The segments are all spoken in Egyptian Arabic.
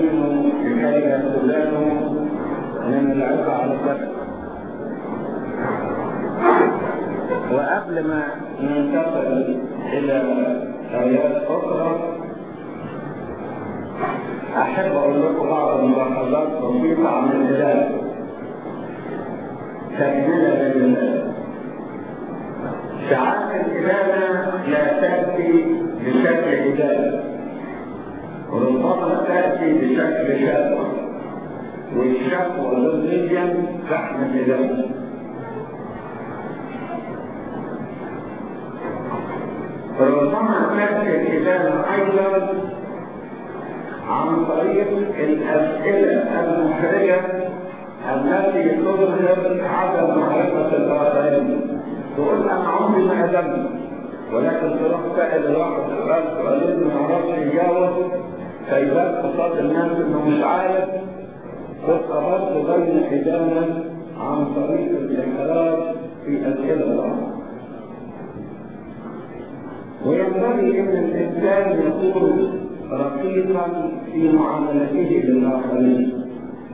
القوانين لكي يأخذانه من العبء على القدر وقبل ما ننتقل إلى آيات أخرى أحب أقول لكم بعض الملاحظات بسيطة عن الهلال تكملة لله ساعات الإدانة لا تأتي بشكل إدانة وربما تأتي بشكل شكوى والشكوى ضمنيا تحمل إدانة ربما تأتي الإدانة أيضا عن طريق الأسئلة المحرجة التي تظهر عدم معرفة الآخرين تقول أنا عمري ما أدمت ولكن تروح سائل الواحد سؤال سؤالين ما يعرفش يجاوب فيبان قصاد الناس إنه مش عارف وقررت بين حجامة عن طريق الإحراج في أسئلة الأمر وينبغي أن الإنسان يكون رقيقا في معاملته للآخرين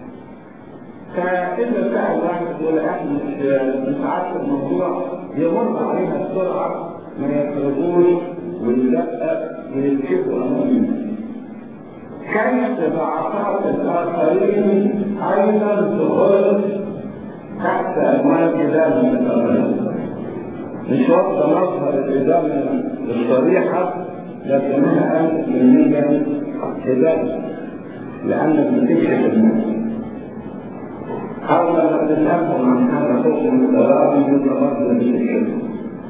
فإذا سأل واحد يقول احنا مش عارف الموضوع يمر عليها بسرعة ما يخرجوش ويدقق ويكشفوا أمامنا كيف ضعفات الآخرين أيضا تخرج تحت أموال إدامة الآخرين مش واخدة مظهر الإدامة الصريحة لكنها أنت بالنية إدامة لأنك بتكشف الناس أو لما تسألهم عن هذا حكم القرار يتمرد بالشرك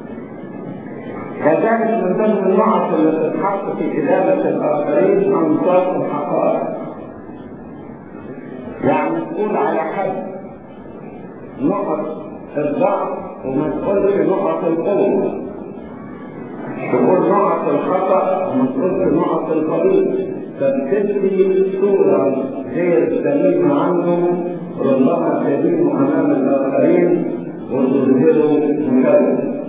كذلك من ضمن النقط التي تتحط في إدامة الآخرين أنصاف الحقائق يعني تقول على حد نقط الضعف وما تقولش نقط القوة تقول نقط الخطأ وما تقولش نقط الفضيلة فبتدي صورة غير سليمة عنه ربما تدين أمام الآخرين وتظهره مكانه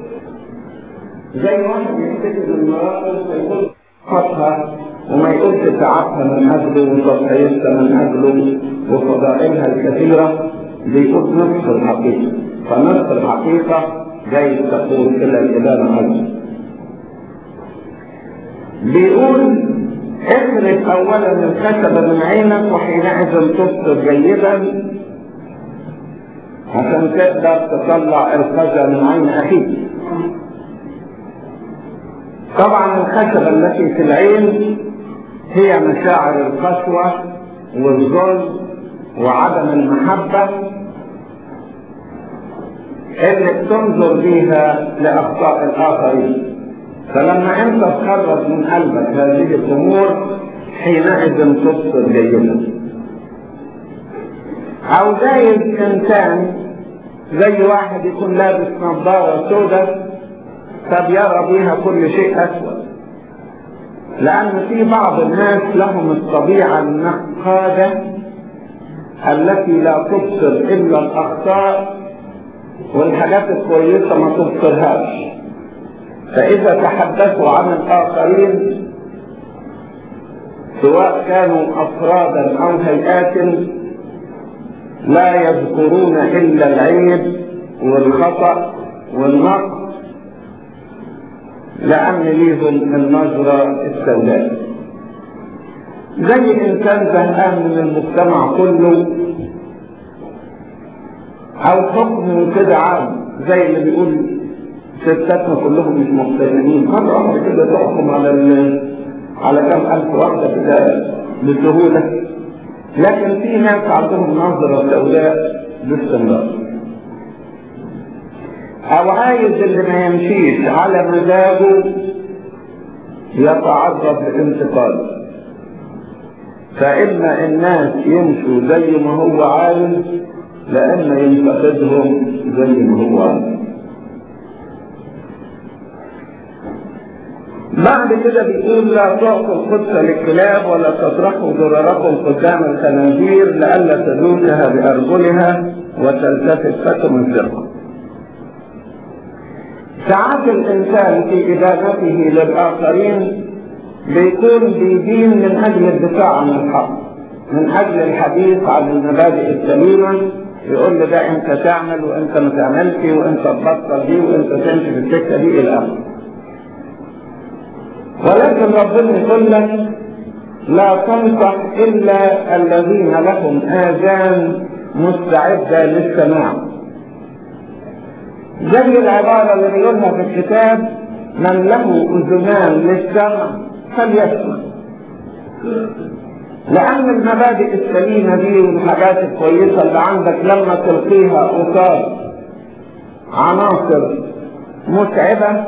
زي واحد يكتب المراقب فيقول خطها وما يقولش تعبها من أجله وتضحيتها من أجله وفضائلها الكثيرة بيقول نصف الحقيقة فنصف الحقيقة جاي تقول إلى الإدانة أيضا بيقول اخرج اولا الخشب من عينك وحينئذ تبصر جيدا عشان تقدر تطلع الخشب من عين اخيك طبعا الخشبة التي في العين هي مشاعر القسوة والظلم وعدم المحبة اللي بتنظر بيها لأخطاء الآخرين فلما انت تخرج من قلبك هذه الامور حينئذ تبصر جيدا او جايز انسان زي واحد يكون لابس نظارة سوداء فبيرى بيها كل شيء اسود لان في بعض الناس لهم الطبيعة النقادة التي لا تبصر الا الاخطاء والحاجات الكويسة ما تبصرهاش فإذا تحدثوا عن الآخرين سواء كانوا أفرادا أو هيئات لا يذكرون إلا العيب والخطأ والنقص لأن ليهم النظرة السوداء زي إنسان زهقان من المجتمع كله أو حكم كده عام زي اللي بيقول ستاتنا كلهم مش مقتنعين مرة واحدة كده تحكم على ال على كم ألف واحدة كده بسهولة لكن في ناس عندهم نظرة سوداء باستمرار أو عايز اللي ما يمشيش على مزاجه يتعرض لانتقاد فإما الناس يمشوا زي ما هو عايز لأما ينتقدهم زي ما هو عايز بعد كده بيقول لا تعطوا القدس للكلاب ولا تطرحوا ضرركم قدام الخنازير لئلا تذوقها بأرجلها وتلتفت فكم الزرقة. ساعات الإنسان في إدانته للآخرين بيكون بيدين من اجل الدفاع عن الحق من اجل الحديث عن المبادئ السليمه يقول لي ده انت تعمل وانت ما تعملش وانت تبطل دي وانت تمشي في السكه دي الى اخره. ولكن ربنا يقول لك لا تنصح الا الذين لهم اذان مستعده للسماع. زي العباره اللي بيقولها في الكتاب من له اذنان للسمع فليسمع. لأن المبادئ السليمة دي والحاجات الكويسة اللي عندك لما تلقيها قصاد عناصر متعبة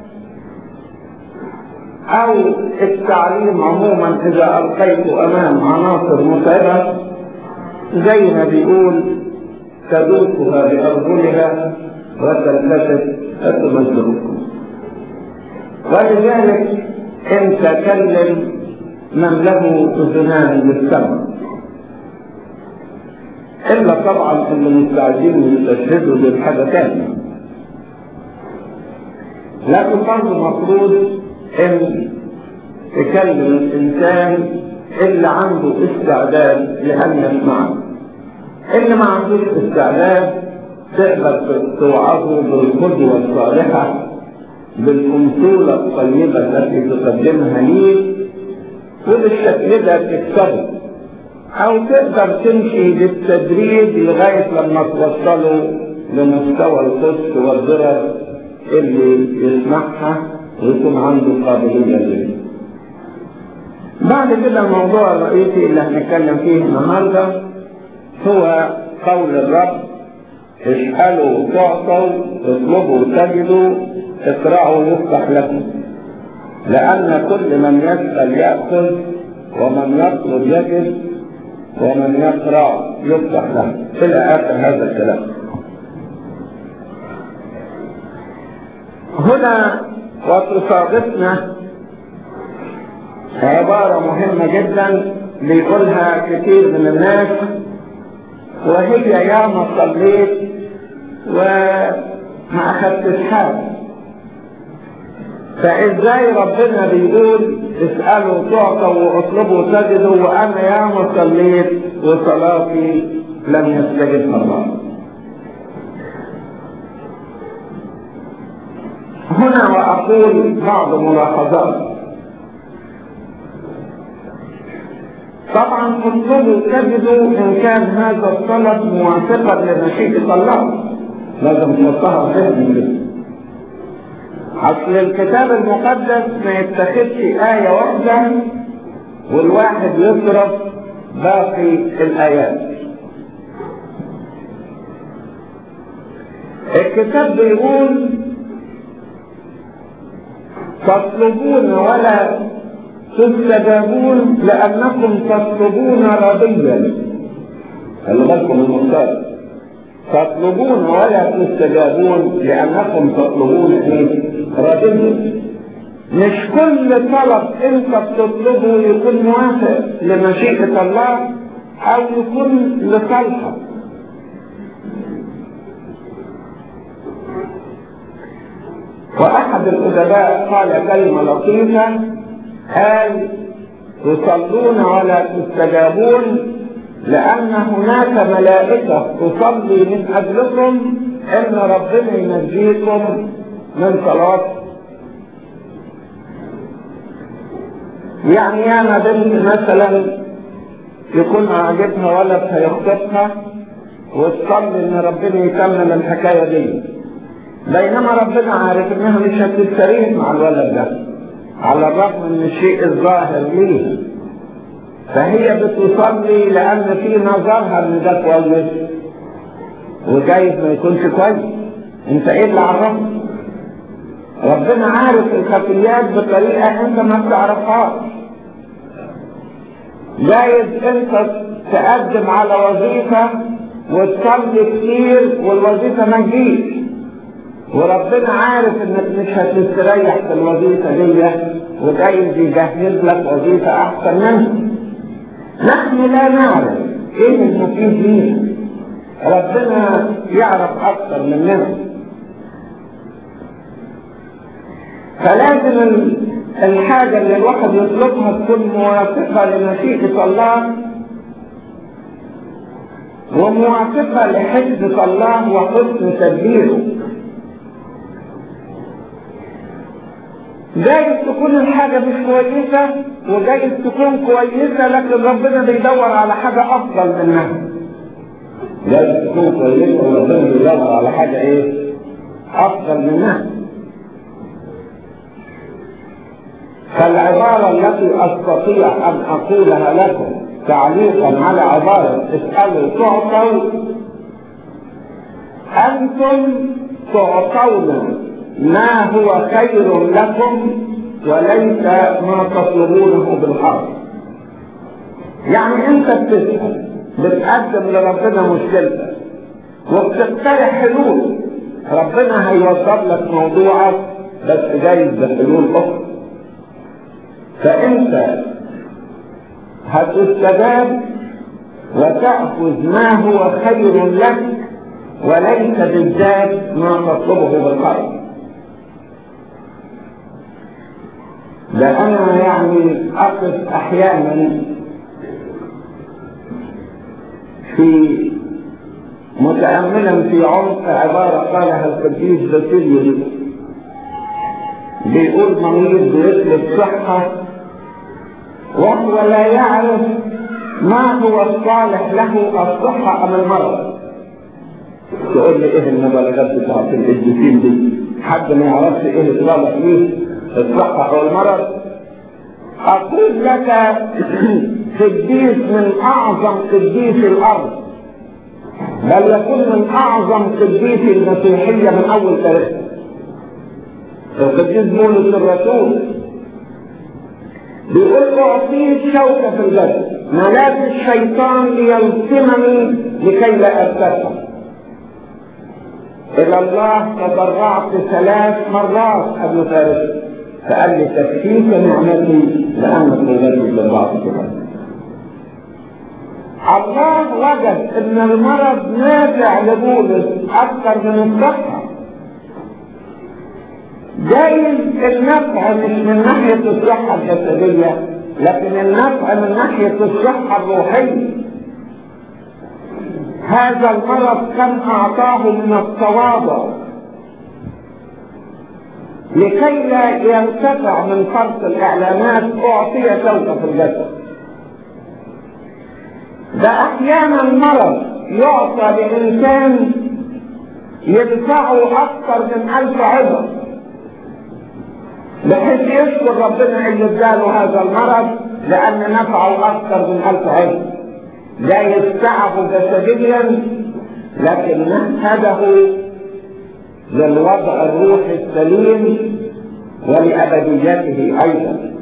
أو التعليم عموما إذا ألقيته أمام عناصر متعبة زي ما بيقول تدوسها بأرجلها وتلتفت فتمزقكم ولذلك انت كلم من له اذنان للسمع الا طبعا اللي مستعدين يستشهدوا للحاجه ثانيه لكن برضه المفروض ان تكلم الانسان اللي عنده استعداد لان يسمعه اللي ما عندوش استعداد تقدر توعظه بالقدوه الصالحه بالامثله الطيبه التي تقدمها ليه وبالشكل ده تكسبه او تقدر تمشي بالتدريج لغايه لما توصله لمستوى القدس والضرر اللي يسمعها ويكون عنده قابليه ليه. بعد كده الموضوع الرئيسي اللي هنتكلم فيه النهارده هو قول الرب اسألوا تعطوا اطلبوا تجدوا اقرأوا يفتح لكم لأن كل من يسأل يأخذ ومن يطلب يجد ومن يقرأ يفتح له إلى آخر هذا الكلام هنا وتصادفنا عبارة مهمة جدا بيقولها كثير من الناس وهي يا ما صليت وما أخذتش حاجة فازاي ربنا بيقول اسألوا تعطوا واطلبوا تجدوا وانا يا ما صليت وصلاتي لم يستجب الله هنا واقول بعض ملاحظات طبعا اطلبوا تجدوا ان كان هذا الطلب موافقا لمشيئة الله لازم تحطها في ذهنك اصل الكتاب المقدس ما يتخذش آية واحدة والواحد يصرف باقي الآيات الكتاب بيقول تطلبون ولا تستجابون لأنكم تطلبون رضيا خلي بالكم المختار تطلبون ولا تستجابون لأنكم تطلبون ايه؟ رضيا مش كل طلب انت بتطلبه يكون موافق لمشيئة الله او يكون لصالحك واحد الادباء قال كلمة لطيفة قال تصلون ولا تستجابون لأن هناك ملائكة تصلي من أجلكم إن ربنا ينجيكم من صلاة يعني أنا بنت مثلا يكون عاجبها ولد هيخطبها وتصلي إن ربنا يكمل الحكاية دي بينما ربنا عارف إنها مش هتستريح مع الولد ده على الرغم من الشيء الظاهر ليه فهي بتصلي لأن في نظرها إن ده كويس وجايز ما يكونش كويس أنت إيه اللي عرفك؟ ربنا عارف الخفيات بطريقة أنت ما بتعرفهاش جايز أنت تقدم على وظيفة وتصلي كتير والوظيفة ما تجيش وربنا عارف انك مش هتستريح في الوظيفة دي وجايز يجهز لك وظيفة احسن منها نحن لا نعرف ايه المفيد لينا ربنا يعرف اكثر مننا فلازم الحاجة اللي الواحد يطلبها تكون موافقة لمشيئة الله وموافقة لحفظ الله وحسن تدبيره جايز تكون الحاجة مش كويسة وجايز تكون كويسة لكن ربنا بيدور على حاجة أفضل منها جايز تكون كويسة وربنا بيدور على حاجة إيه؟ أفضل منها فالعبارة التي أستطيع أن أقولها لكم تعليقا على عبارة اسألوا تعطوا أنتم تعطون ما هو خير لكم وليس ما تطلبونه بالحرف يعني انت بتسأل بتقدم لربنا مشكلتك وبتقترح حلول ربنا هيوضب لك موضوعك بس جايز بحلول اخرى فانت هتستجاب وتأخذ ما هو خير لك وليس بالذات ما تطلبه بالقلب ده انا يعني اقف احيانا في متأملا في عمق عبارة قالها القديس باسيليوس بيقول مريض بيطلب صحة وهو لا يعرف ما هو الصالح له الصحة أم المرض تقول لي ايه المبالغات بتاعت القديسين دي حد ما يعرفش ايه الصالح ليه الصحة أو المرض أقول لك قديس من أعظم قديس الأرض بل يكون من أعظم قديس المسيحية من أول تاريخ القديس بولس الرسول بيقول أعطيت شوكة في الجسد ملاك الشيطان ليلزمني لكي لا أرتفع إلى الله تضرعت ثلاث مرات قبل ذلك فقال لي تكفيك نعمتي لأنك نجاتي بالبعض كده الله وجد ان المرض نافع لبولس اكثر من الصحة جايز النفع مش من ناحية الصحة الجسدية لكن النفع من ناحية الصحة الروحية هذا المرض كم اعطاه من التواضع لكي لا يرتفع من فرط الاعلانات اعطي شوكة في الجسد ده احيانا مرض يعطى لانسان يدفعه اكثر من الف عظم بحيث يشكر ربنا ان اداله هذا المرض لان نفعه اكثر من الف عظم لا يدفعه جسديا لكن نهده للوضع الروحي السليم ولابديته ايضا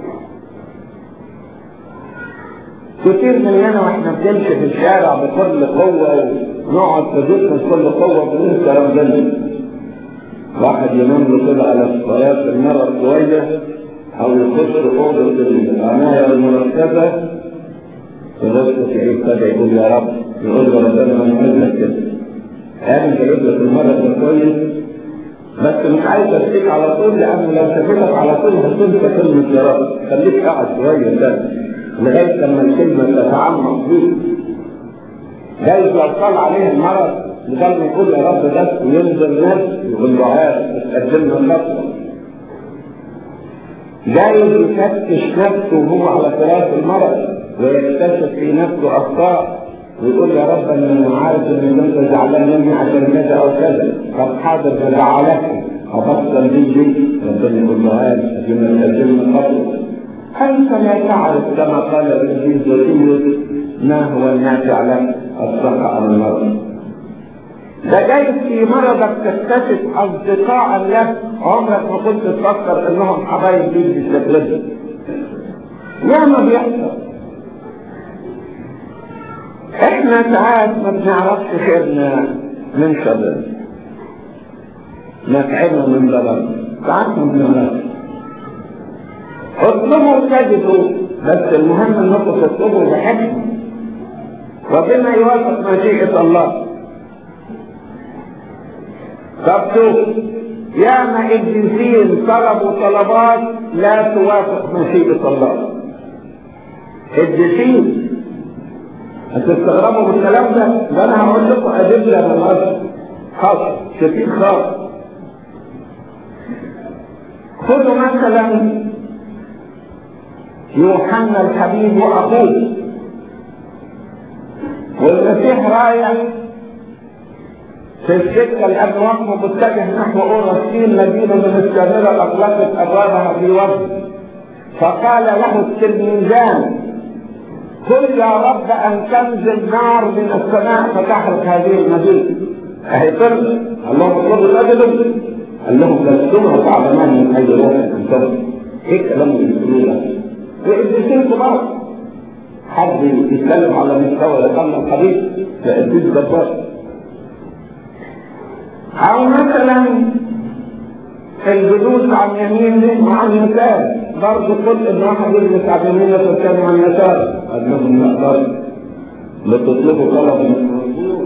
كتير مننا واحنا بنمشي في الشارع بكل قوة ونقعد في بيتنا بكل قوة بننسى ربنا. واحد ينام له كده على الصلاة المرة شوية أو يخش أوضة العناية المركزة يبص في ابتدى يقول يا رب يقول له ربنا أنا عايز لك كده. أنا جايب لك المرض كويس بس مش عايز اشتكي على طول لأن لو شفتك على طول هتنسى كلمة يا رب خليك قاعد شوية تاني. لغايه لما الكلمه تتعمق فيه جايز لو طال عليه المرض بدل ما يقول يا رب بس وينزل ناس يقول له عاد تقدم له الخطوه جايز يفتش نفسه وهو على فراش المرض ويكتشف في نفسه اخطاء ويقول يا رب انا عارف ان انت زعلان مني عشان كذا او كذا طب حاضر بزعلك ابطل دي دي ربنا يقول له عاد عشان تقدم له خطوه أنت لا تعرف كما قال الإنجيل زوتيوس ما هو النافع لك الصحة أم المرض. ده جايز في مرضك تكتشف أصدقاء لك عمرك ما كنت تفكر إنهم حبايب ليك بالشكل ده. يا ما بيحصل. إحنا ساعات ما بنعرفش خيرنا من شباب. نفعنا من بلد. ساعات ما بنعرفش. اطلبوا تجدوا بس المهم انكم تطلبوا بحكمه وبما يوافق مشيئة الله طب شوف ياما الجنسين طلبوا طلبات لا توافق مشيئة الله الجنسين هتستغربوا من الكلام ده ده انا هقول لكم ادله من الاصل خاص كتير خاص خذوا مثلا يوحنا الحبيب واخوه والمسيح رايح في السكة الأب وقفه متجه نحو أورسين مدينة من السامرة أطلقت أبوابها في وجهه فقال له التلميذان قل يا رب أن تنزل نار من السماء فتحرق هذه المدينة أهي فرق اللهم اطلبوا الأجل قال لهم لستما تعلمان من أي روح أنتم إيه الكلام اللي بتقولوه ده؟ وإبليسين كبار حد يتكلم على مستوى يقام الحديث لا إبليس جبار أو مثلا الجلوس عن يمين وعن يسار برضه كل ان واحد يجلس عن يمين والثاني عن يسار قال لهم لا برضه بتطلبوا طلب مش مظبوط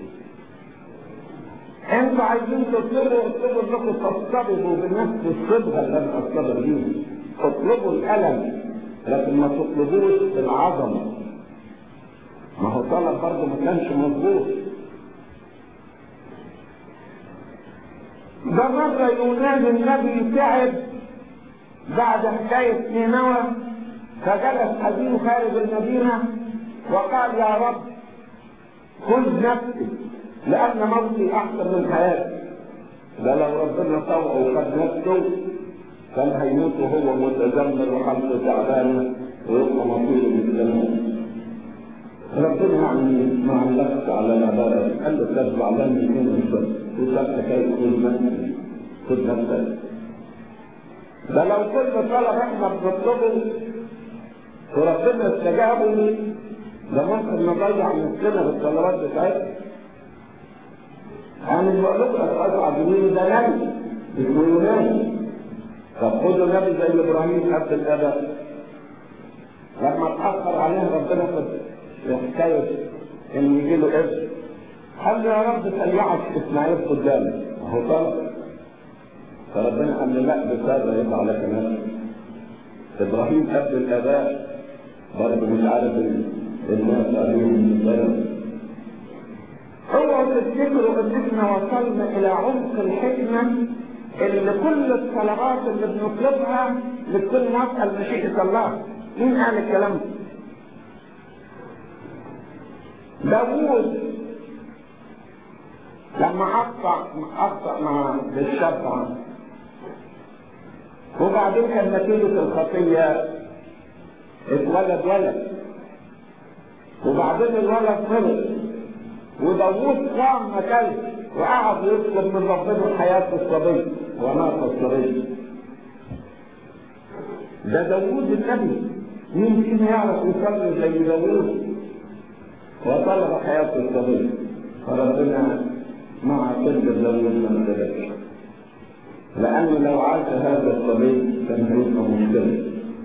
انتوا عايزين تطلبوا اطلبوا انكم تصطبغوا بنفس الصبغه اللي انا اصطبغ بيها اطلبوا الالم لكن ما تطلبوش العظمه ما هو طلب برضه ما كانش مظبوط ده مرة يونان النبي تعب بعد حكاية نينوى فجلس حزين خارج المدينة وقال يا رب خذ نفسي لأن موتي أحسن من حياتي ده لو ربنا طوعه وخد نفسه كان هيموت وهو متذمر وحالته تعبانة ويبقى مصيره بالجنة ربنا يعني ما علقش على العبادة قال له كذب علمني من الشر وسبت كيف خذ نفسك خذ نفسك ده لو كل طلب احنا بنطلبه وربنا استجابه ده ممكن نضيع نفسنا بالطلبات بتاعتنا انا مش بقول لكم اصعب مين ده نبي اسمه يونان طب خدوا نبي زي ابراهيم قبل الاباء لما اتاخر عليه ربنا في حكايه ان يجي له ابن قال له يا رب سيعك اسماعيل قدامي اهو طلب فربنا قال له لا بسبب يطلع لك نفسك ابراهيم قبل الاباء برضه مش عارف الناس عليهم البلد اوعوا تفتكروا ان احنا وصلنا الى عمق الحكمه اللي كل الطلبات اللي بنطلبها بتكون موافقه لمشيئه الله مين قال الكلام ده؟ داوود لما أخطأ أخطأ مع بالشفعة وبعدين كان نتيجة الخطية اتولد ولد وبعدين الولد مرض وداوود قام مكانه وقعد يطلب من ربنا حياة الصبي ومات الصبي ده داوود النبي مين فينا يعرف يصلي زي داوود وطلب حياة الصبي فربنا مع كل داوود ما نزلش لأنه لو عاش هذا الصبي كان هيبقى مشكلة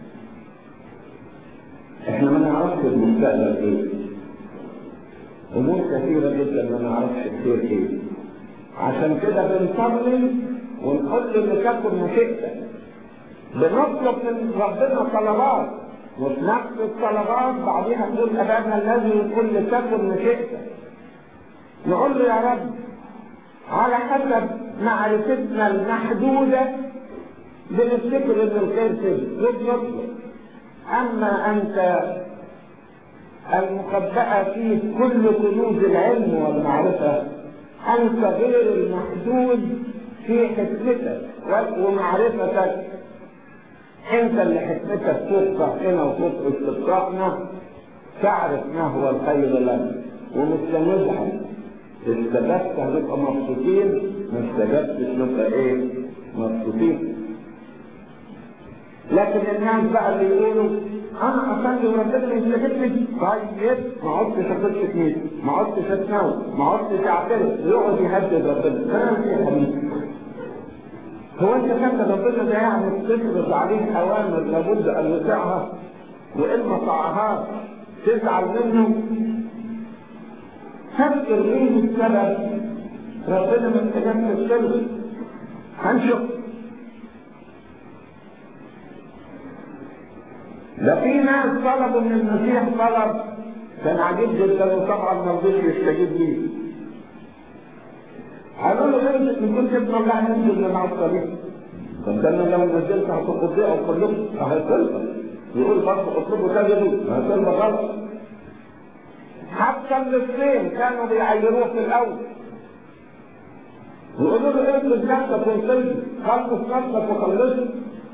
احنا ما نعرفش المستقبل ايه امور كثيره جدا ما نعرفش كتير ايه عشان كده بنصلي ونقول له لتكن مشيئتك بنطلب من ربنا طلبات وفي نفس الطلبات بعديها نقول ابانا الذي يقول لتكن مشيئتك نقول له يا رب على حسب معرفتنا المحدوده بنفتكر ان الخير كده بنطلب اما انت المخبأة فيه كل كنوز العلم والمعرفة أنت غير المحدود في حكمتك ومعرفتك أنت اللي حكمتك فوق ضعفنا وفوق استطاعنا تعرف ما هو الخير لنا ومش هنزعل استجبت هنبقى مبسوطين ما استجبتش نبقى ايه مبسوطين لكن الناس بقى اللي يقولوا انا اصلي وربنا يستجيب لي طيب ما عدتش اخش كنيسه ما عدتش اتناول ما عدتش اعترف يقعد يهدد ربنا كلام يا حبيبي هو انت فاكر ربنا ده يعني تفرض عليه اوامر لابد ان يطيعها وان ما طاعهاش تزعل منه فكر مين السبب ربنا ما استجابش السبب هنشوف ده في ناس طلبوا من المسيح طلب كان عجيب جدا وطبعا ما رضيش يستجيب ليه قالوا له انت ان كنت ابن الله ننزل من على الطريق طب ده انا لو نزلت هتقضيهم كلهم هيطلبوا يقول برضه اطلبوا تجدوا هيطلبوا غلط حتى الاثنين كانوا بيعيروه في الاول يقولوا له انت بنفسك وانتج خلص نفسك وخلصت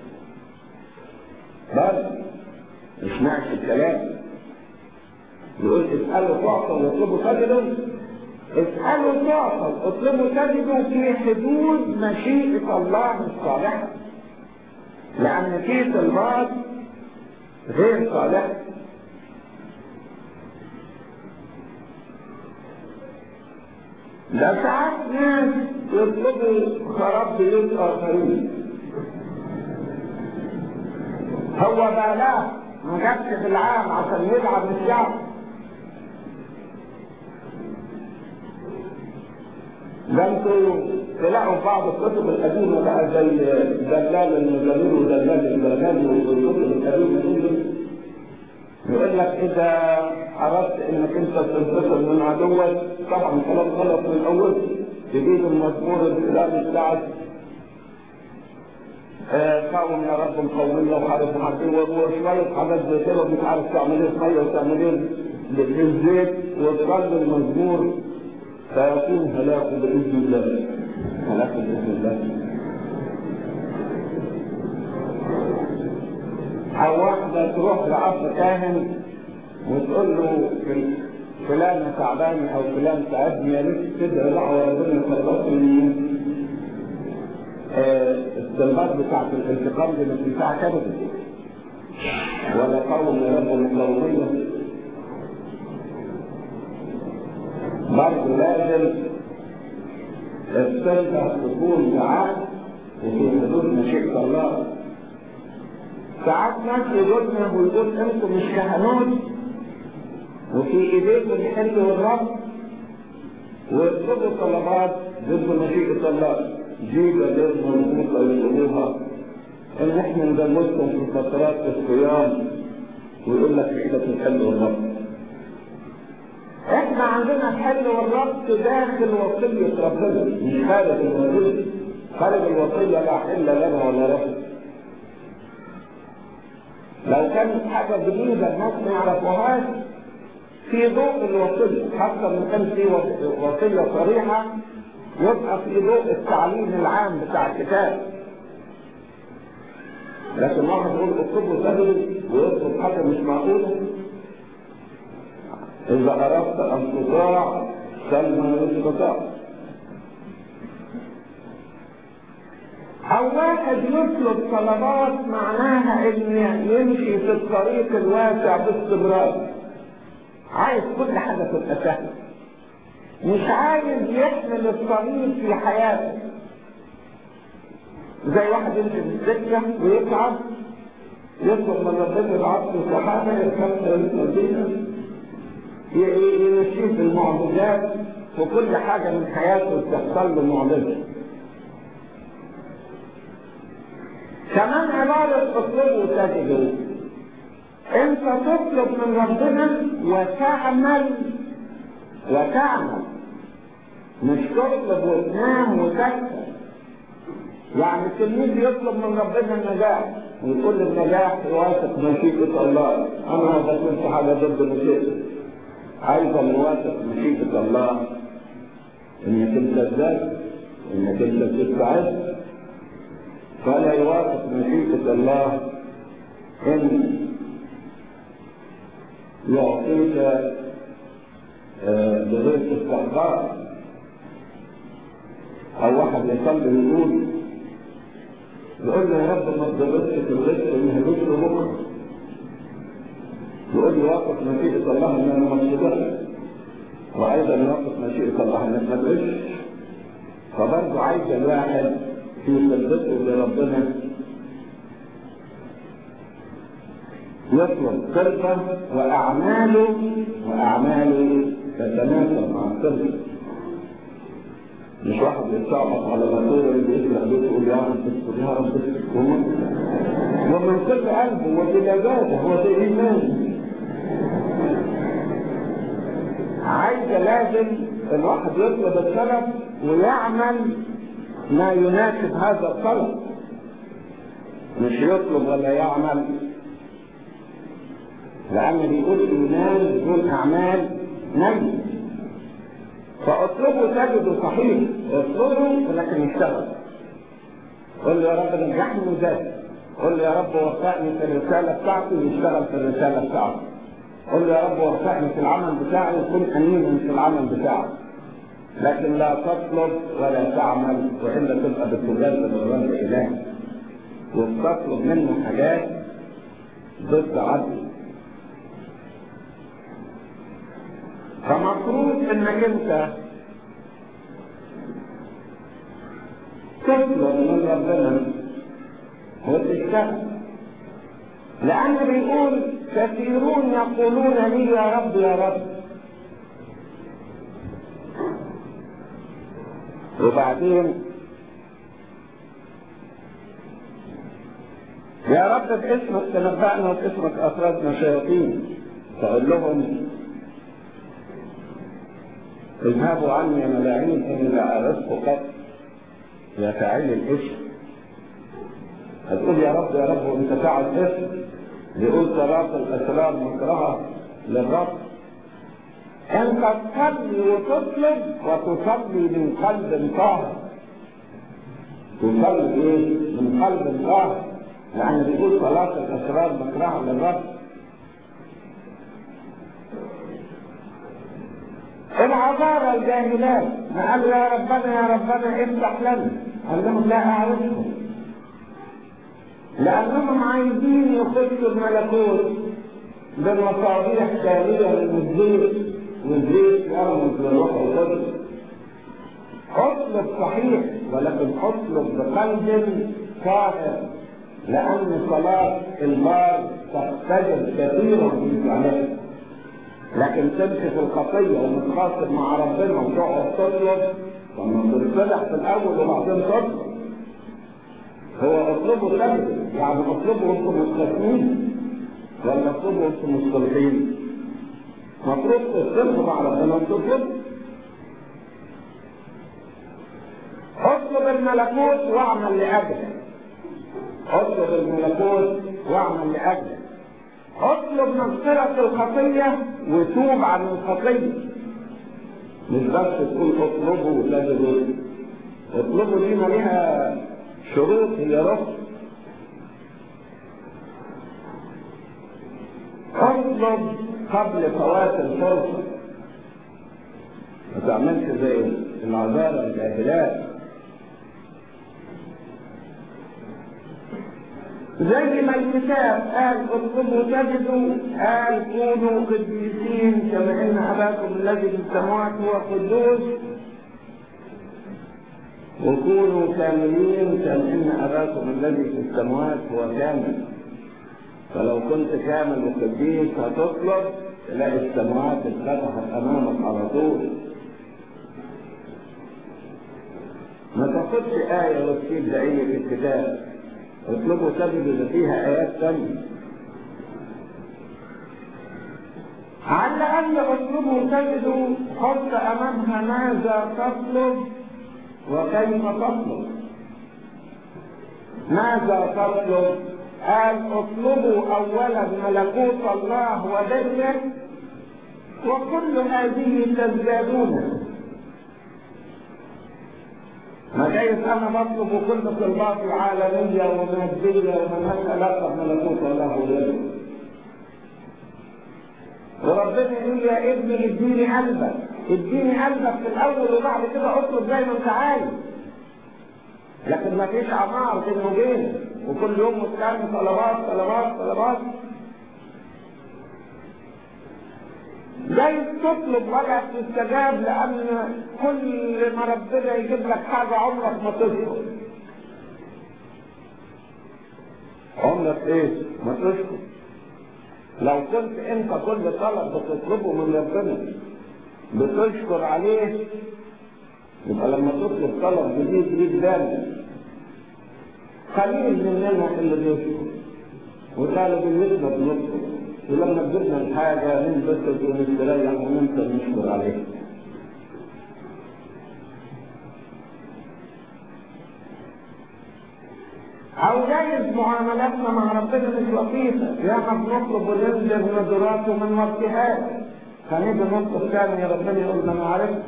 بس مش ناقص الكلام يقول اسألوا تعطوا واطلبوا تجدوا اسألوا تعطوا اطلبوا تجدوا في حدود مشيئة الله الصالحة لأن في طلبات غير صالحة ده ساعات ناس يطلبوا خراب بيوت آخرين هو بالاه ما جابش في العام عشان يلعب الشعب ده انتوا تلاقوا في بعض الكتب القديمه بقى زي دلال المزامير ودلال البرنامج والكتب القديمه دي يقول لك اذا اردت انك انت تنتصر من عدوك طبعا كلام غلط من الاول تجيب المزمور الفلاني بتاعك قاوم يا رب مقومية وحارب محاربين وشوية حاجات زي كده مش عارف تعمل ايه مية وتعمل ايه بالزيت وتصلي المزمور فيكون هلاك بإذن الله هلاك بإذن الله أو واحدة تروح لأب كاهن وتقول له فلان تعبان أو فلان تعبني يا ريت تدعي دعوة ربنا يخلصني الطلبات بتاعت الانتقام دي مش بتاع كبد ولا قوم يا رب القومية برضه لازم الطلبة تكون ساعات وفي حدود مشيئة الله ساعات ناس يقولنا ويقول انتم مش كهنوت وفي ايديكم الحل والرب ويطلبوا طلبات ضد مشيئة الله جيبة غير مربوطة يقولوها ان احنا نزودكم في فترات الصيام ويقول لك ايدك الحل والرب احنا عندنا الحل والربط داخل وصية ربنا مش خارج الوصية خارج الوصية لا حل لنا ولا رب لو كانت حاجة جديدة الناس ما يعرفوهاش في ضوء الوصية حتى من كان في وصية صريحة يبقى في ضوء التعليم العام بتاع الكتاب لكن واحد يقول اكتبوا سهل ويكتب حاجة مش معقولة إذا أردت أن تطاع سلم يستطاع أو واحد يطلب طلبات معناها إن يمشي في الطريق الواسع باستمرار عايز كل حاجة تبقى سهلة مش عايز يحمل الطريق في حياته زي واحد يمشي في السكة ويتعب يطلب من ربنا يبعث له صحابة يركبها المدينة يمشيه في المعجزات وكل حاجة من حياته تحصل له معجزة كمان عبارة اطلبوا تجدوا انت تطلب من ربنا وتعمل وتعمل مش تطلب وتنام وتكتب يعني التلميذ يطلب من ربنا النجاح ويقول النجاح يوافق مشيئة الله انا ما بقولش حاجة ضد مشيئته ايضا يوافق مشيئة الله انك انت تزداد انك انت تستعد فلا يوافق مشيئة الله ان يعطيك بغير استحقاق او واحد يصلي ويقول يقول له يا رب ما تضربش في الرزق ويهلوش له بكره يقول لي واقف مشيئة الله ان انا ما تصدقش وايضا يوافق مشيئة الله انك ما تعيش فبرضه عايز الواحد في صدقه لربنا يطلب صدقه واعماله واعماله تتناسب مع الصدق مش واحد يتصعب على ماتورة اللي يسرق بيته يقول يا رب استر يا رب استر ومن ومن كل قلبه وبلجاته وبإيمانه عايزة لازم الواحد يطلب الطلب ويعمل ما يناسب هذا الطلب مش يطلب ولا يعمل لأن بيقول إيمان بدون أعمال نجم فاطلبوا تجدوا صحيح اطلبوا لكن اشتغل قل له يا رب نجحني وزاد قل له يا رب وفقني في الرسالة بتاعتي واشتغل في الرسالة بتاعتي قل له يا رب وفقني في العمل بتاعي وكن أمينا في العمل بتاعي لكن لا تطلب ولا تعمل وإلا تبقى بتجرب الرب الإلهي وبتطلب منه حاجات ضد عدل فمفروض انك انت تطلب من ربنا وتشتغل لأن بيقول كثيرون يقولون لي يا رب يا رب وبعدين يا رب باسمك تنبأنا وباسمك أخرجنا شياطين فقول لهم اذهبوا عني يا ملاعين اني لا اعرفكم قط يا فاعل الاسم هتقول يا رب يا رب وانت فاعل اسم يقول صلاة الاسرار مكرهة للرب انت تصلي وتطلب وتصلي من قلب طاهر تصلي ايه من قلب طاهر لان بيقول صلاة الاسرار مكرهة للرب العذارى الجاهلات ما قالوا يا ربنا يا ربنا افتح لنا قال لهم لا اعرفكم لانهم عايزين يخشوا الملكوت بالمصابيح تاليه من الزيت والزيت يرمز للروح القدس اطلب صحيح ولكن اطلب بقلب طاهر لان صلاه البار تختلف كثيرا في فعلها لكن تمشي في الخطية ومتخاصم مع ربنا وتقعد تطلب لما تتصلح في الأول وبعدين تطلب هو اطلبوا تجد يعني اطلبوا وانتم مستثمين ولا اطلبوا وانتم مصطلحين مفروض تطلبوا مع ربنا وتطلبوا اطلب الملكوت واعمل لأجله اطلب الملكوت واعمل لأجله اطلب مغفرة الخطية وتوب عن الخطية مش بس تقول اطلبوا وتجدوا اطلبوا دي ما ليها شروط هي رفض اطلب قبل فوات الفرصة ما تعملش زي العذارى الجاهلات زي ما الكتاب قال اطلبوا تجدوا قال كونوا قديسين كما ان اباكم الذي في السماوات هو قدوس وكونوا كاملين كما ان اباكم الذي في السماوات هو كامل فلو كنت كامل وقديس هتطلب تلاقي السماوات اتفتحت امامك على طول ما تاخدش آية وتسيب بقية الكتاب اطلبوا تجدوا اللي فيها آيات ثانية على أن اطلبوا تجدوا حط أمامها ماذا تطلب وكيف تطلب ماذا تطلب قال اطلبوا أولا ملكوت الله وبره وكل هذه تزدادون ما جايز انا بطلب كل طلبات العالمية ومادية ومن علاقة بملكوت الله وبره وربنا يقول يا ابني اديني قلبك اديني قلبك في الاول وبعد كده اطلب زي ما انت عايز لكن ما فيش عمار بين وبين وكل يوم مستني طلبات طلبات طلبات جايز تطلب ولا تستجاب لان كل ما ربنا يجيب لك حاجه عمرك ما تشكر عمرك ايه ما تشكر لو كنت انت كل طلب بتطلبه من ربنا بتشكر عليه يبقى لما تطلب طلب جديد ليك دالة قليل مننا اللي بيشكر وقالوا بالنسبة بنطلب ولما تجيبنا الحاجة ننبسط ونستريح وننسى نشكر عليها أو جايز معاملاتنا مع ربنا مش لطيفة يا ما بنطلب وننزل نظرات ومن وقتهاش فنيجي نطلب تاني يا ربنا يقول ده أنا عرفت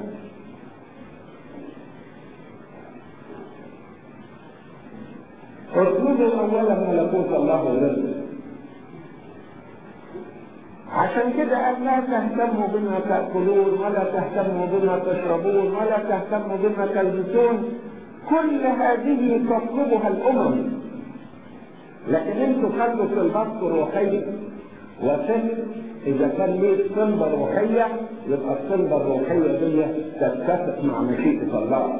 اطلبوا أولا ملكوت الله ورزقه عشان كده قال لا تهتموا بما تأكلون ولا تهتموا بما تشربون ولا تهتموا بما تلبسون كل هذه تطلبها الأمم لكن انتوا خدوا في البسط روحية وفهم إذا كان ليك صلبة روحية يبقى الصلبة الروحية دي تتفق مع مشيئة الله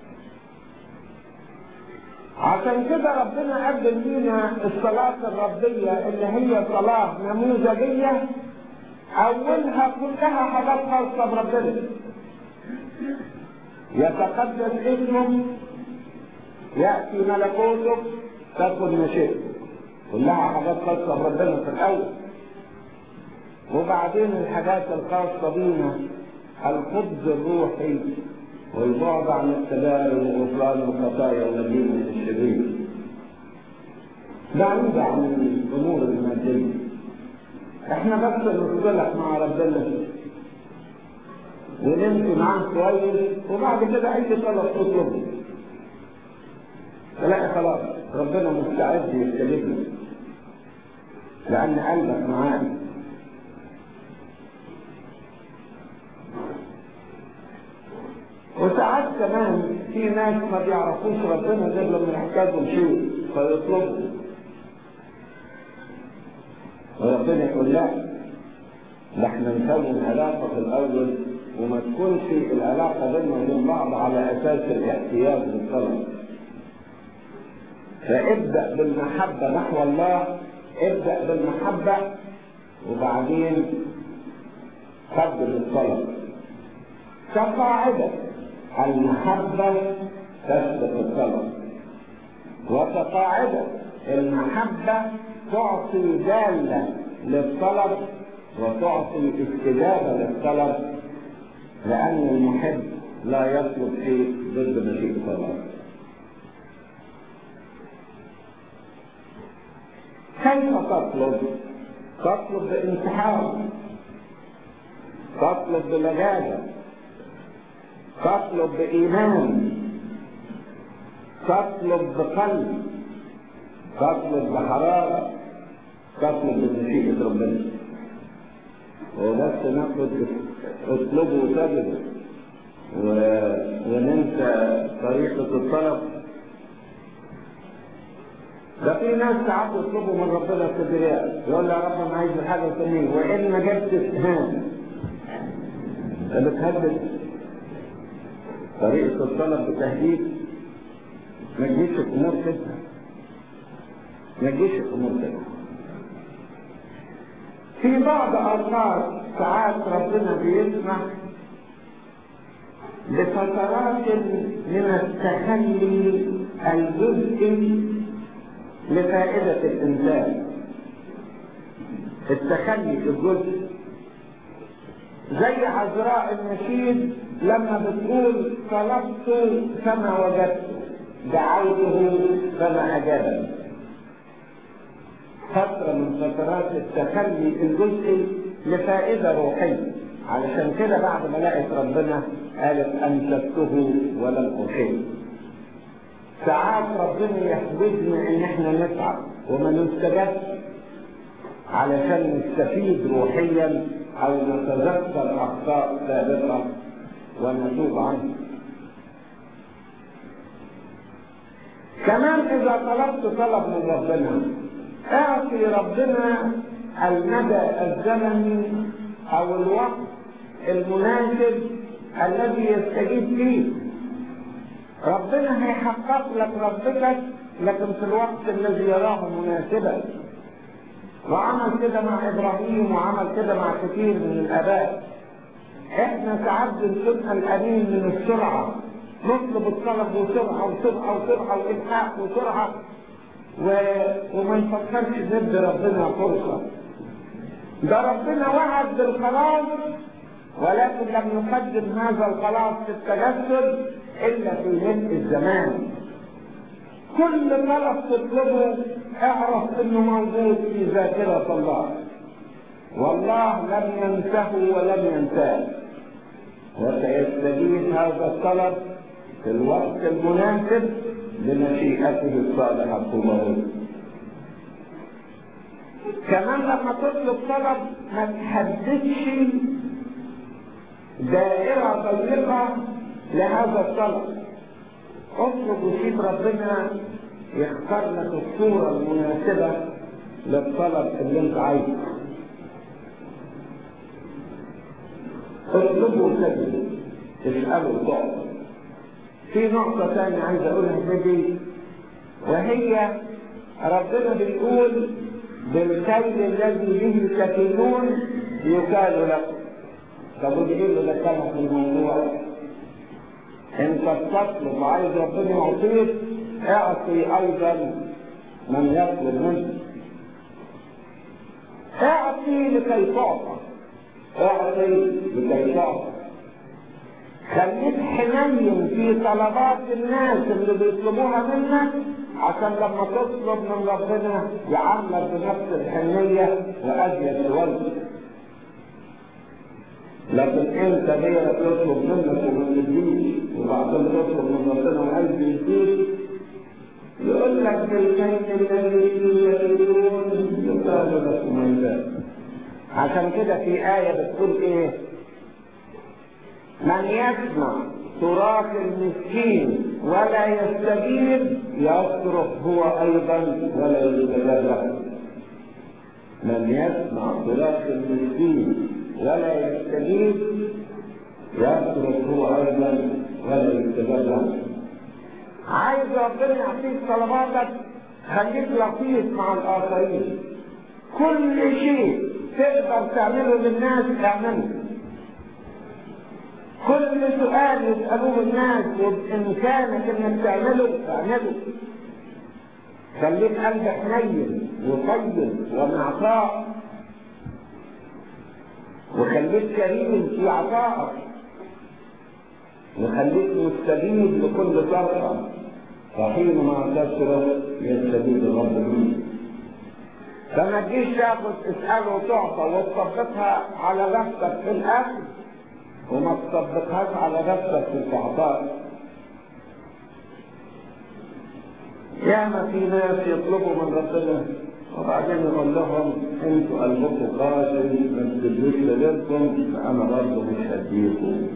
عشان كده ربنا قدم لينا الصلاة الربية اللي هي صلاة نموذجية أولها كلها حاجات خاصة بربنا يتقدس اسمه يأتي ملكوته تكن مشيئته كلها حاجات خاصة بربنا في الأول وبعدين الحاجات الخاصة بينا الخبز الروحي والبعد عن التداري وغفران الخطايا والدين الشرير بعيد عن الامور الماديه احنا بس نصطلح مع ربنا ونمشي معاه كويس وبعد كده اي طلب تطلبه تلاقي خلاص ربنا مستعد يستجيب لان قلبك معاه وساعات كمان في ناس ما بيعرفوش ربنا غير لما يحتاجوا شيء فيطلبوا وربنا يقول لا ده احنا نكون علاقة في الأول وما تكونش العلاقة بيننا وبين بعض على أساس الاحتياج للطلب فابدأ بالمحبة نحو الله ابدأ بالمحبة وبعدين قدم الطلب كقاعدة المحبة تسبق الطلب وكقاعدة المحبة تعطي دالة للطلب وتعطي استجابة للطلب لأن المحب لا يطلب شيء ضد مشيئة الله كيف تطلب؟ تطلب بانتحار تطلب بلجاجة تطلب بإيمان تطلب بقلب تطلب بحرارة تطلب بمشيئة ربنا وبس ناخد اطلبوا وتجدوا و... وننسى طريقة الطلب ده في ناس ساعات يطلبوا من ربنا الكبرياء يقول يا رب انا عايز حاجه ثانيه وان ما جبت اتهام بتهدد طريقة الطلب بتهديد ما تجيش الامور كده ما تجيش الامور كده في بعض اوقات ساعات ربنا بيسمح بفترات من التخلي الجزئي لفائدة الإنسان التخلي الجزء زي عذراء النشيد لما بتقول طلبت فما وجدت دعوته فما أجابني فترة من فترات التخلي الجزئي لفائدة روحية علشان كده بعد ما لقيت ربنا قالت أمسكته ولم أحب ساعات ربنا يحبسنا ان احنا نتعب وما نستجبش علشان نستفيد روحيا او نتذكر اخطاء سابقه ونتوب عنها كمان اذا طلبت طلب من ربنا اعطي ربنا المدى الزمني او الوقت المناسب الذي يستجيب فيه ربنا هيحقق لك رغبتك لكن في الوقت الذي يراه مناسبا وعمل كده مع ابراهيم وعمل كده مع كثير من الاباء احنا ساعات بنكون قلقانين من السرعه نطلب الطلب وسرعة وسرعة وسرعة وإلحاق وسرعة و... وما نفكرش ندي ربنا فرصة ده ربنا وعد بالخلاص ولكن لم يقدم هذا الخلاص في التجسد إلا في ملء الزمان كل طلب تطلبه اعرف انه موجود في ذاكرة الله والله لم ينسه ولم ينساه وسيستجيب هذا الطلب في الوقت المناسب لمشيئته الصالحة طوله كمان لما تطلب طلب ما تحددش دائرة ضيقة لهذا الطلب اطلب وسيب ربنا يختار لك الصورة المناسبة للطلب اللي انت عايزه اطلبوا وسجدوا اسألوا تعطوا في نقطة ثانية عايز اقولها بدي وهي ربنا بيقول بالكيل الذي به تكلون يكال لكم طب ودي ايه اللي دخلها في الموضوع؟ انت بتطلب وعايز ربنا يعطيك اعطي ايضا من يطلب منك اعطي لكي تعطى اعطي لكي تعطى خليك حنين في طلبات الناس اللي بيطلبوها منك عشان لما تطلب من ربنا يعاملك بنفس الحنية وأزيد شوية لكن انت غيرك يطلب منك وما تديش وبعدين تطلب من ربنا وعايز يديك يقول لك بالكيل الذي يدون يقال لك من عشان كده في آية بتقول ايه من يسمع تراث المسكين ولا يستجيب يصرف هو ايضا ولا يستجاب له من يسمع تراث المسكين ولا يستجيب يصرف هو ايضا ولا يستجاب له عايز ربنا يعطيك طلباتك خليك لطيف مع الاخرين كل شيء تقدر تعمله للناس اعمله كل سؤال يسألوه الناس وبإمكانك إنك تعمله اعمله خليك قلبك حنين وطيب ومعطاء وخليك كريم في عطائك وخليك مستجيب لكل طرفة فحينما تصرف يستجيب الرب منك فما تجيش تاخد اسأله وتعطى وتطبقها على نفسك في الأكل وما تطبقهاش على نفسك في الإعطاء ياما في ناس يطلبوا من ربنا وبعدين يقول لهم انتوا قلبكم قاسي ما تدلوش لغيركم فانا برضه مش هديكم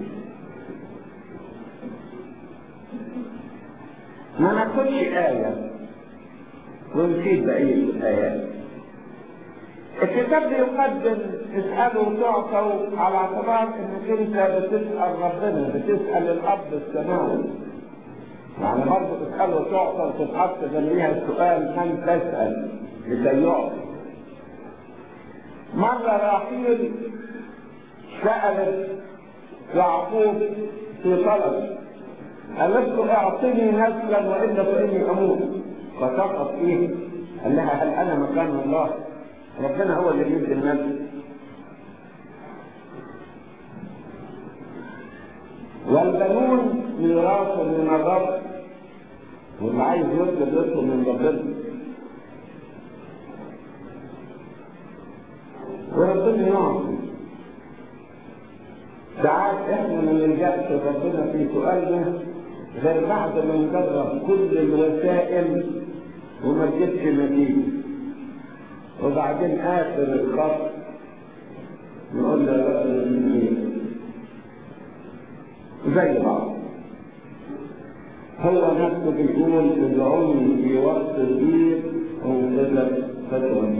ما ناخدش آية ونسيب بقية الآيات الكتاب بيقدم اسألوا وتعطوا على اعتبار انك انت بتسأل ربنا بتسأل الاب السماوي يعني برضه تسأل وتعطى وتتحط جنبيها السؤال من تسأل لكي يعطي مرة راحيل سألت يعقوب في طلب قالت له اعطني نسلا والا فاني اموت فسقط فيه قال لها هل انا مكان الله ربنا هو اللي يدي النسل والبنون ميراث من الرب واللي عايز يطلب يطلب من ربنا وربنا يعطي ساعات احنا ما نلجأش ربنا في سؤالنا غير بعد ما نجرب كل الوسائل وما تجيبش نتيجه وبعدين اخر الخط نقول له بقى زي بعض هو نفسه بيقول ادعوني في وقت الضيق اوصلك فتوى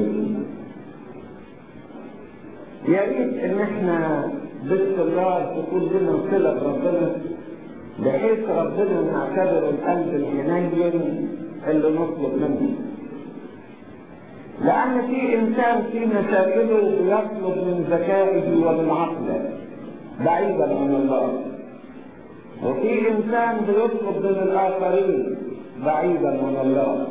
يا ريت ان احنا باستمرار تكون لنا صله بربنا بحيث ربنا نعتبر القلب الحنين اللي نطلب منه لأن في إنسان في مشاكله بيطلب من ذكائه ومن عقله بعيدا عن الله وفي إنسان بيطلب من الآخرين بعيدا عن الله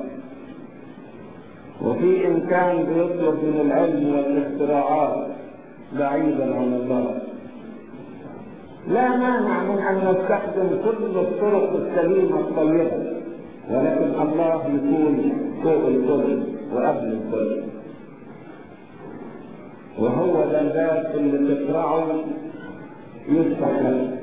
وفي إنسان بيطلب من العلم والاختراعات بعيدا عن الله لا مانع من أن نستخدم كل الطرق السليمة الطيبة ولكن الله يكون فوق الكل وقبل الكل وهو ده الباب اللي تقرعه يفتح لك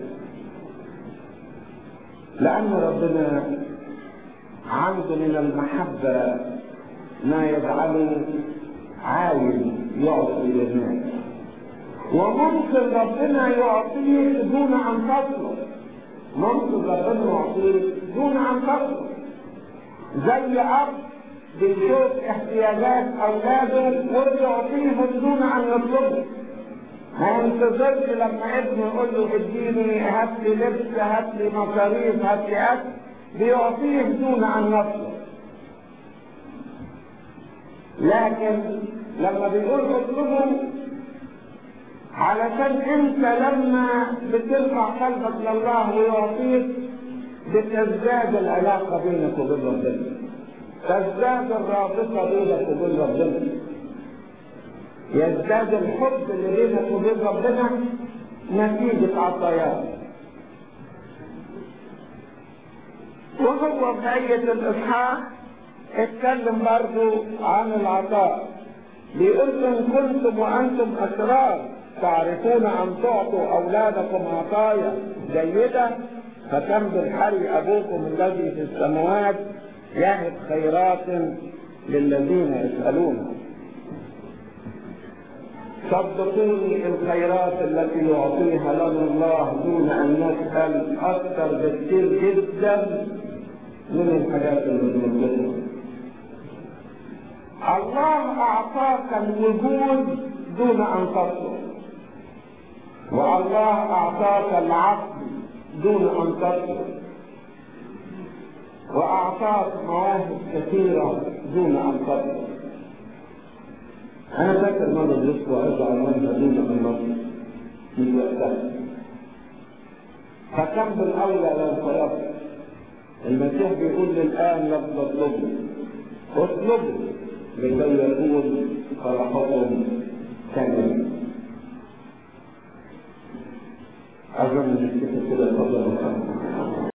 لأن ربنا عنده من المحبة ما يجعله عايز يعطي للناس وممكن ربنا يعطيه دون أن تطلب ممكن ربنا يعطيه دون أن تطلب زي أب بيشوف احتياجات أولاده ويعطيهم دون أن يطلبوا ما ينتظرش لما ابنه يقول له اديني هات لي لبس هات لي مصاريف هات لي اكل بيعطيه دون ان يطلب لكن لما بيقول اطلبه علشان انت لما بترفع قلبك لله ويعطيك بتزداد العلاقة بينك وبين ربنا تزداد الرابطة بينك وبين ربنا يزداد الحب اللي بينك وبين ربنا نتيجة عطاياه وهو بقية الإصحاح اتكلم برضو عن العطاء بيقول إن كنتم وأنتم أشرار تعرفون أن تعطوا أولادكم عطايا جيدة فكم بالحري أبوكم الذي في السماوات يهب خيرات للذين يسألونه صدقوني الخيرات التي يعطيها لنا الله دون ان نسال اكثر بكثير جدا من الحاجات اللي بنطلبها. الله اعطاك الوجود دون ان تطلب. والله اعطاك العقل دون ان تطلب. واعطاك مواهب كثيره دون ان تطلب. أنا فاكر مرة درست وعظة عنوان مدينة النصر من وقتها فكم بالأولى لو طلبت المسيح بيقول لي الآن لم تطلبوا اطلبوا لكي يكون فرحكم كاملا أظن نكتفي كده فضل